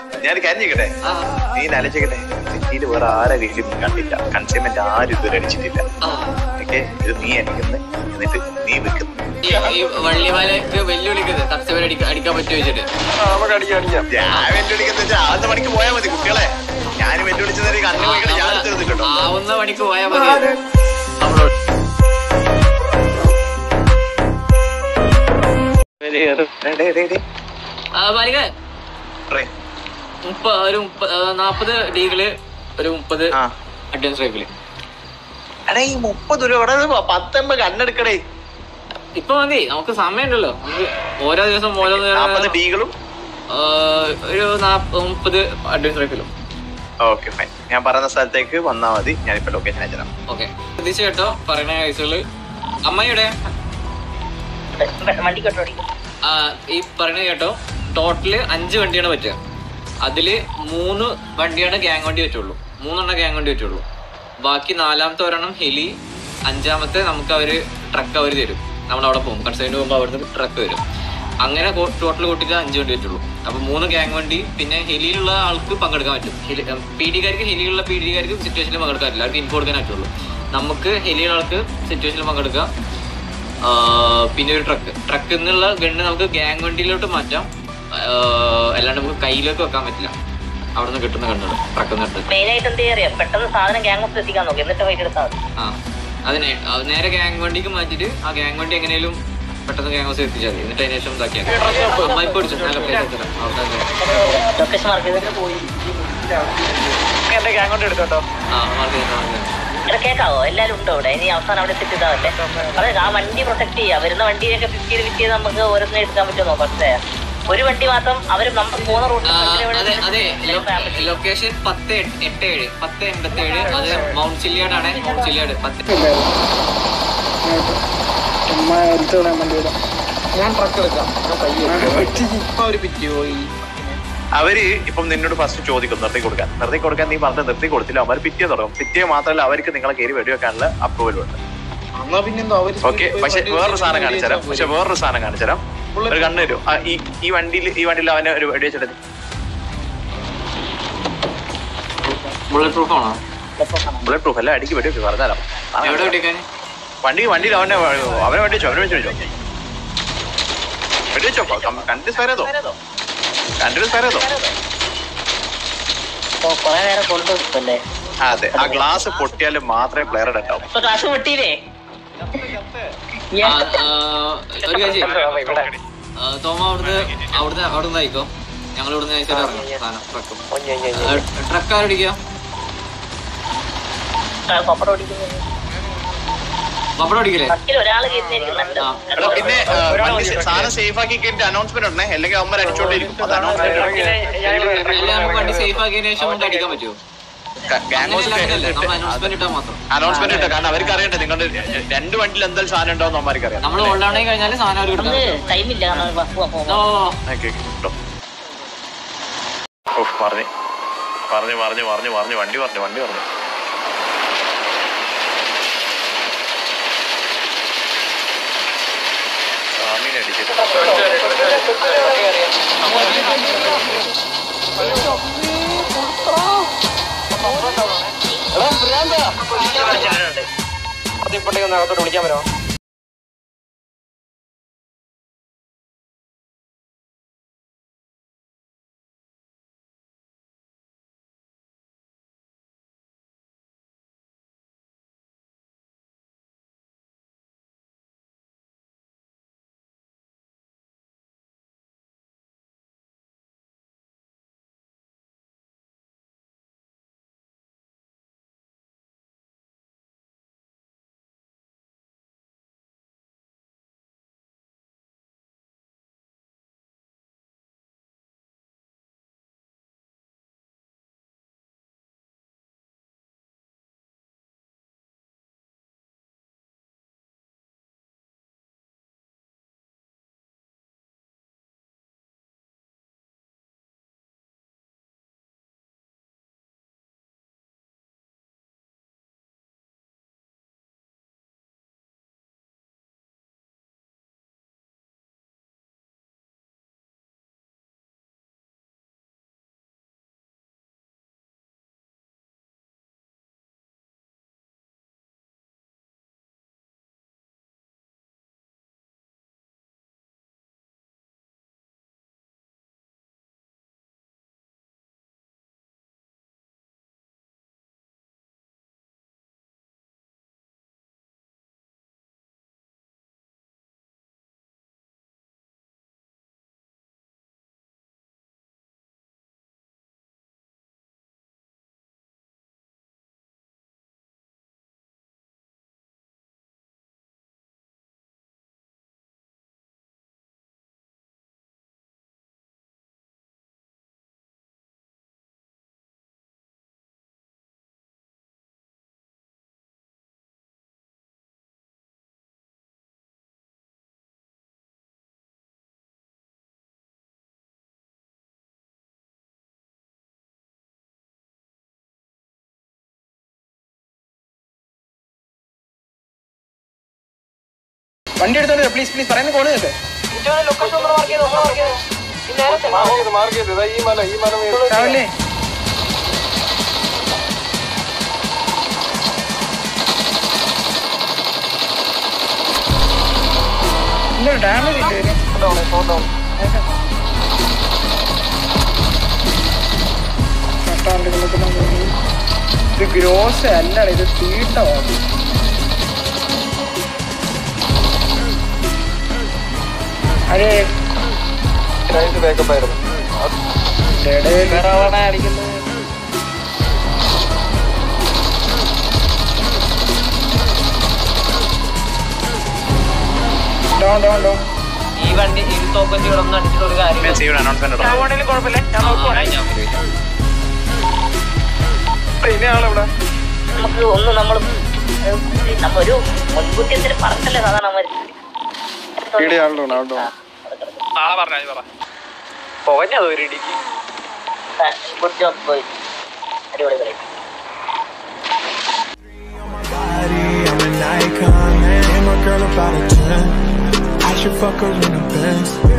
ഞാൻ കാര്യം ചെയ്യട്ടെ ആ നീ ആലോചിക്കട്ടെ സിറ്റിയിൽ വേറെ ആരെ കയ്യിലും നീ കണ്ടില്ല കൺസ്യൂമെന്റ് ആരും ഇതുവരെ അടിച്ചിട്ടില്ല ആ ഓക്കെ ഇത് നീ അടിക്കുന്നത് എന്നിട്ട് നീ വെക്കുന്നു ഈ- ഈ വള്ളിമാലക്ക് വെല്ലുവിളിക്കുന്നത് സബ്സിഡി അടിക്കാൻ അടിക്കാൻ പറ്റുമോ വെച്ചിട്ട് നമുക്ക് അടിക്കാം അടിക്കാം ഞാൻ വെല്ലുവിളിക്കുന്ന വെച്ചാൽ ആദ്യ മണിക്ക് പോയാൽ മതി കുട്ടികളെ ഞാൻ വെല്ലുവിളിച്ചത് കണ്ണു പോയിക്കട്ടെ ഞാൻ എടുത്തെടുത്ത് കേട്ടോ ആവുന്ന പണിക്ക് പോയാൽ മതി നമ്മളോട് ഡേ, ഡേ, ഡേ, ഡേ. ആ ബാലിക പറയ്. മുപ്പ ഒരു മുപ്പ- ആ, നാപ്പത് ഡീകള് ഒരു മുപ്പത് ആ അഡ്വാൻസ് റൈഫില് എടാ ഈ മുപ്പത് രൂപ ഇവിടെ പത്തൊമ്പത് കണ്ണെടുക്കടേ ഇപ്പൊ മതി നമുക്ക് സമയമുണ്ടല്ലോ നമുക്ക് ഓരോ ദിവസം ഓരോന്ന് നാപ്പത് ഡീകളും ആ, ഒരു നാപ്പ മുപ്പത് അഡ്വാൻസ് റൈഫിലും ഓക്കെ ഫൈൻ ഞാൻ പറയുന്ന സ്ഥലത്തേക്ക് വന്നാൽ മതി ഞാനിപ്പോ ലൊക്കേഷൻ അയച്ചുതരാം ഓക്കെ ശ്രദ്ധിച്ചു കേട്ടോ പറയുന്ന കേസുകള് അമ്മയുടെ വണ്ടി കെട്ടോടി ആ, ഈ പറയുന്നത് കേട്ടോ ടോട്ടല് അഞ്ച് വണ്ടിയാണ് പറ്റുക അതില് മൂന്ന് വണ്ടിയാണ് ഗ്യാങ് വണ്ടി പറ്റുള്ളൂ മൂന്നെണ്ണം ഗ്യാങ് വണ്ടി പറ്റുള്ളൂ ബാക്കി നാലാമത്തെ ഒരെണ്ണം ഹെലി അഞ്ചാമത്തെ നമുക്ക് അവര് ട്രക്ക് അവർ തരും നമ്മൾ അവിടെ പോകും കൺസൈന് പോകുമ്പോൾ അവിടുന്ന് ട്രക്ക് വരും അങ്ങനെ ടോട്ടൽ കൂട്ടിയിട്ട് അഞ്ച് വണ്ടി പറ്റുള്ളൂ അപ്പൊ മൂന്ന് ഗ്യാങ് വണ്ടി പിന്നെ ഹെലിയിലുള്ള ആൾക്ക് പങ്കെടുക്കാൻ പറ്റും ഹെലി പി ഡിക്കാർക്ക് ഹെലിയിലുള്ള പി ഡിക്കാർക്ക് സിറ്റുവേഷനിൽ പങ്കെടുക്കാൻ പറ്റില്ല അവർക്ക് ഇൻഫോ കൊടുക്കാൻ പറ്റുള്ളൂ നമുക്ക് ഹെലിയുള്ള ആൾക്ക് സിറ്റുവേഷനിൽ പങ്കെടുക്കാം ആ, പിന്നെ ഒരു ട്രക്ക് ട്രക്കിൽ നിന്നുള്ള ഗണ്ണ് നമുക്ക് ഗ്യാങ് വണ്ടിയിലോട്ട് മാറ്റാം ആ, അല്ലാണ്ട് നമുക്ക് കയ്യിലേക്ക് വെക്കാൻ പറ്റില്ല അവിടെ നിന്ന് കിട്ടുന്ന ഗണ്ണുകൾ ട്രക്കിൽ നിന്ന് എടുത്ത് മെയിൻ ആയിട്ട് എന്ത് അറിയാം പെട്ടെന്ന് സാധനം ഗ്യാങ് എത്തിക്കാൻ നോക്കി എന്നിട്ട് ഫൈറ്റ് എടുത്താൽ മതി ആ അതിനെ അത് നേരെ ഗ്യാങ് വണ്ടിക്ക് മാറ്റിയിട്ട് ആ ഗ്യാങ് വണ്ടി എങ്ങനെയും പെട്ടെന്ന് ഗ്യാങ് ഹൗസ് എത്തിച്ചാൽ മതി എന്നിട്ട് അതിന് ശേഷം ഇതാക്കിയാൽ മതി പിടിച്ചു നല്ല place തരാം അവിടെ ലൊക്കേഷൻ മാർക്ക് ചെയ്തിട്ട് എന്റെ ഗ്യാങ് കൊണ്ട് എടുക്കട്ടോ ആ മാർക്ക് ചെയ്തോ, മാർക്ക് ചെയ്തോ. ഇവിടെ കേൾക്കാവോ എല്ലാവരും ഉണ്ടോ ഇവിടെ ഇനി അവസാനം അവിടെ എത്തിയിട്ട് ഇതാവല്ലേ അതെ ആ വണ്ടി പ്രൊട്ടക്ട് ചെയ്യാം വരുന്ന വണ്ടിയൊക്കെ ഫിറ്റ് ചെയ്ത് ഫിറ്റ് ചെയ്ത് നമുക്ക് ഓരോന്നിനെ എടുക്കാൻ പറ്റുമോ പക്ഷേ ഒരു വണ്ടി മാത്രം അവർ നമ്മൾ പോകുന്ന റൂട്ടിൽ ആ, അതെ അതെ ലൊക്കേഷൻ പത്ത് എട്ട് എട്ട് ഏഴ് പത്ത് എൺപത്തി ഏഴ് അത് മൗണ്ട് ചില്ലിയാട് ആണ് മൗണ്ട് ചില്ലിയാട് പത്ത് ഞാൻ ട്രക്ക് എടുക്കാം ഞാൻ പയ്യെ ഒരു പിറ്റി പോയി അവര് ഇപ്പം നിന്നോട് ഫസ്റ്റ് ചോദിക്കും നിർത്തി കൊടുക്കാൻ നിർത്തി കൊടുക്കാൻ നീ പറഞ്ഞ നിർത്തി കൊടുത്തില്ല അവർ പിറ്റേ തുടങ്ങും പിറ്റേ മാത്രമല്ല അവർക്ക് നിങ്ങളെ കയറി വെടിവെക്കാനുള്ള അപ്രൂവൽ ഉണ്ട് എന്നാ പിന്നെന്തോ അവര് ഓക്കെ പക്ഷെ വേറൊരു സാധനം കാണിച്ചുതരാം പക്ഷെ വേറൊരു സാധനം കാണിച്ചുതരാം ഒരു കണ്ണ് തരും ആ, ഈ ഈ വണ്ടിയിൽ ഈ വണ്ടിയിൽ അവനെ ഒരു വെടി വെച്ചിട്ട് ബുള്ളറ്റ് പ്രൂഫ് ആണോ ബുള്ളറ്റ് പ്രൂഫ് അല്ല അടിക്ക് വെടി വെച്ച് പറഞ്ഞാലോ എവിടെ വെട്ടിക്കാൻ വണ്ടി വണ്ടിയിൽ അവനെ അവനെ വെടി വെച്ചോ അവനെ വെച്ച് വെച്ചോ വെടി വെച്ചോ കണ്ടിന്യൂസ് ഫയർ ചെയ്തോ കണ്ടിന്യൂസ് ഫയർ ചെയ്തോ കുറെ നേരം കൊണ്ടുപോയില്ലേ ആ, അതെ ആ ഗ്ലാസ് പൊട്ടിയാൽ മാത്രമേ പ്ലെയർ ഡെറ്റ് ആവും ഇപ്പൊ ക്ലാസ് പൊട്ടിയില്ലേ ആ, ആ, ഒരു കാര്യം ചെയ്യ്. ആ, തോമ അവിടുന്ന് അവിടുന്ന് അവിടുന്ന് ആയിക്കോ ഞങ്ങൾ ഇവിടുന്ന് അയച്ചിട്ട് ഇറങ്ങും സാധനം ട്രക്കും ട്രക്ക് ആരടിക്കുക പപ്പടം ഓടിക്കുന്നത് പപ്പടം അടിക്കില്ലേ ട്രക്കിൽ ഒരാൾ കയറ്റിയിരിക്കുന്നുണ്ട് ആ എടാ, പിന്നെ ആ, വണ്ടി സാധനം സേഫ് ആക്കി കഴിഞ്ഞിട്ട് അനൗൺസ്മെന്റ് ഉണ്ടേ അല്ലെങ്കിൽ അവന്മാർ അടിച്ചോണ്ടിരിക്കും അത് അനൗൺസ്മെന്റ് അല്ല നമുക്ക് വണ്ടി സേഫ് ആക്കിയതിനു ശേഷം നമുക്ക് അടിക്കാൻ പറ്റുമോ അങ്ങനെയല്ല അങ്ങനെയല്ല നമ്മൾ അനൗൺസ്മെന്റ് ഇട്ടാൽ മാത്രം അനൗൺസ്മെന്റ് ഇട്ട കാരണം അവർക്ക് അറിയണ്ടേ നിങ്ങളുടെ രണ്ട് വണ്ടിയിൽ എന്തായാലും സാധനം ഉണ്ടോന്ന് അവന്മാർക്ക് അറിയാം നമ്മൾ ഓൾഡൗൺ ആയി കഴിഞ്ഞാൽ സാധനം അവർ നമുക്ക് കിട്ടും ടൈമില്ല കാരണം ബസ് പോകാൻ ഓ ഓക്കെ കേട്ടോ ഓ പറഞ്ഞു പറഞ്ഞു പറഞ്ഞു പറഞ്ഞു പറഞ്ഞു വണ്ടി പറഞ്ഞു വണ്ടി പറഞ്ഞു സ്വാമിനെ അടിച്ചിട്ട് ഇപ്പോഴത്തേക്ക് ഒന്ന് അകത്തോട്ട് വിളിക്കാൻ പറ്റുമോ വണ്ടി എടുത്തോണ്ട് പ്ലീസ് പ്ലീസ് പറയുന്ന കോള് കേൾക്ക് ലൊക്കേഷൻ ഒന്ന് മാർക്ക് ചെയ്ത് ഒന്ന് മാർക്ക് ചെയ്ത് ഈ നേരത്തെ മാർക്ക് ചെയ്ത് മാർക്ക് ചെയ്ത് ഇതാ ഈ മല ഈ മല രാവിലെ ഇന്നൊരു ഡാമേജ് ഇല്ല ഇതിന്. കട്ടാണ്ട് കിടക്കുന്ന പോലെ. ഇത് ഗ്രോസ് അല്ലട ഇത് തീട്ടമാണ് അരേ ബാക്കപ്പ് ആയിരുന്നു ഇടയിൽ അടിക്കുന്നത് ഡോൺ ഡോൺ ഡോൺ ഈ വണ്ടി ഈ തോക്കഞ്ചി ഇവിടെ ഒന്നും അടിച്ചിട്ട് ഒരു കാര്യം ചെയ്യണം അനൗൺസ്മെന്റ് ഇടാം കുഴപ്പമില്ല ഞാൻ ഇനി ആളെവിടെ നമുക്ക് ഒന്ന് നമ്മൾ നമ്മ ഒരു മുൻകൂട്ടി എന്തെങ്കിലും പറഞ്ഞല്ലേ സാധാരണ നമ്മൾ പീടി ആളുണ്ടോ ആളുണ്ടോ നാളെ പറഞ്ഞു പറ പോകഞ്ഞത് ഒരു ഇടിക്ക് ഗുഡ് ജോബ് ബോയ് അടിപൊളി കളി body, I'm an icon, man. And my girl about a 10. I should fuck her in a Benz.